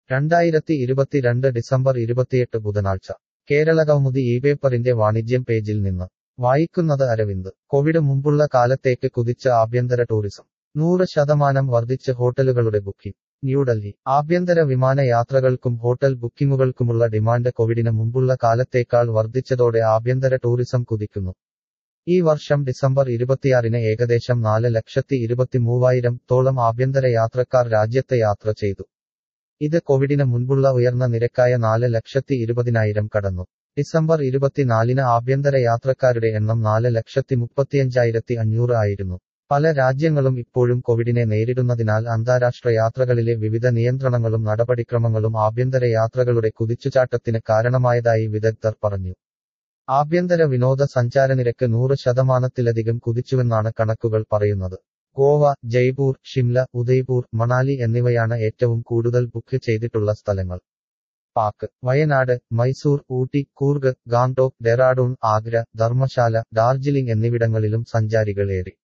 രണ്ടായിരത്തി ഇരുപത്തിരണ്ട് ഡിസംബർ ഇരുപത്തിയെട്ട് ബുധനാഴ്ച കേരളകൗമുദി ഈ പേപ്പറിന്റെ വാണിജ്യം പേജിൽ നിന്ന് വായിക്കുന്നത് അരവിന്ദ് കോവിഡ് മുമ്പുള്ള കാലത്തേക്ക് കുതിച്ച ആഭ്യന്തര ടൂറിസം നൂറ് ശതമാനം വർദ്ധിച്ച് ഹോട്ടലുകളുടെ ബുക്കിംഗ് ന്യൂഡൽഹി ആഭ്യന്തര വിമാനയാത്രകൾക്കും ഹോട്ടൽ ബുക്കിംഗുകൾക്കുമുള്ള ഡിമാൻഡ് കോവിഡിന് മുമ്പുള്ള കാലത്തേക്കാൾ വർദ്ധിച്ചതോടെ ആഭ്യന്തര ടൂറിസം കുതിക്കുന്നു ഈ വർഷം ഡിസംബർ ഇരുപത്തിയാറിന് ഏകദേശം നാല് ലക്ഷത്തി ഇരുപത്തിമൂവായിരം തോളം ആഭ്യന്തര യാത്രക്കാർ രാജ്യത്ത് യാത്ര ചെയ്തു ഇത് കോവിഡിന് മുൻപുള്ള ഉയർന്ന നിരക്കായ നാല് ലക്ഷത്തി ഇരുപതിനായിരം കടന്നു ഡിസംബർ ഇരുപത്തിനാലിന് ആഭ്യന്തര യാത്രക്കാരുടെ എണ്ണം നാല് ലക്ഷത്തി മുപ്പത്തിയഞ്ചായിരത്തി അഞ്ഞൂറ് ആയിരുന്നു പല രാജ്യങ്ങളും ഇപ്പോഴും കോവിഡിനെ നേരിടുന്നതിനാൽ അന്താരാഷ്ട്ര യാത്രകളിലെ വിവിധ നിയന്ത്രണങ്ങളും നടപടിക്രമങ്ങളും ആഭ്യന്തര യാത്രകളുടെ കുതിച്ചുചാട്ടത്തിന് കാരണമായതായി വിദഗ്ധർ പറഞ്ഞു ആഭ്യന്തര വിനോദ സഞ്ചാരനിരക്ക് നൂറ് ശതമാനത്തിലധികം കുതിച്ചുവെന്നാണ് കണക്കുകൾ പറയുന്നത് ഗോവ ജയ്പൂർ ഷിംല ഉദയ്പൂർ മണാലി എന്നിവയാണ് ഏറ്റവും കൂടുതൽ ബുക്ക് ചെയ്തിട്ടുള്ള സ്ഥലങ്ങൾ പാക്ക് വയനാട് മൈസൂർ ഊട്ടി കൂർഗ് ഗാംടോക്ക് ഡെറാഡൂൺ ആഗ്ര ധർമ്മശാല ഡാർജിലിംഗ് എന്നിവിടങ്ങളിലും സഞ്ചാരികളേറി